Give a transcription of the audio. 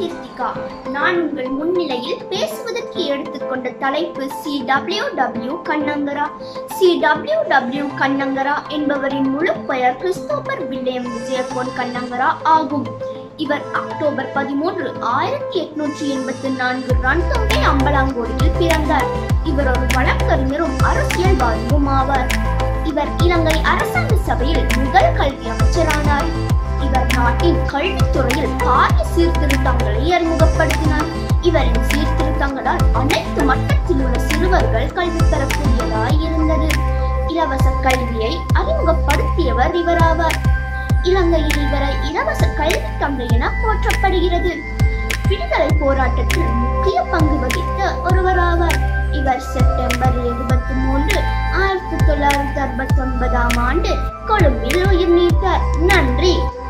கீர்த்திகா நான் உங்கள் முன்னிலையில் பேசுவதற்கு எடுத்துக்கொண்ட தலைப்பு C W W Kannangara C W W Kannangara என்பவரின் முழு பெயர் கிறிஸ்தோபர் வில்லியம் விஜயகோன் கண்ணங்கரா ஆகும் இவர் அக்டோபர் பதிமூன்று ஆயிரத்தி எட்நூற்றி எண்பத்தி நான்கு ரன்தொங்கை அம்பலாங்கோடியில் பிறந்தார் இவர் ஒரு வழக்கறிஞரும் அரசியல்வாதியும் ஆவார் இவர் இலங்கை அரசாங்க சபையில் முதல் கல்வி அமைச்சரானார் இவர் நாட்டின் கல்வித்துறையில் பாரிய சீர்திருத்தங்களை அறிமுகப்படுத்தினார் இவரின் சீர்திருத்தங்களால் அனைத்து மட்டத்தில் உள்ள சிறுவர்கள் கல்வி பெறக்கூடியதாய் இருந்தது இலவச கல்வியை அறிமுகப்படுத்தியவர் இவராவார் இலங்கையில் இவரை இலவச கல்வி தந்தை என போற்றப்படுகிறது விடுதலை போராட்டத்தில் முக்கிய பங்கு வகித்த ஒருவராவார் இவர் செப்டம்பர் இருபத்தி மூன்று ஆயிரத்தி தொள்ளாயிரத்தி அறுபத்தி ஒன்பதாம் ஆண்டு கொழும்பில் உயிர் நீத்தார் நன்றி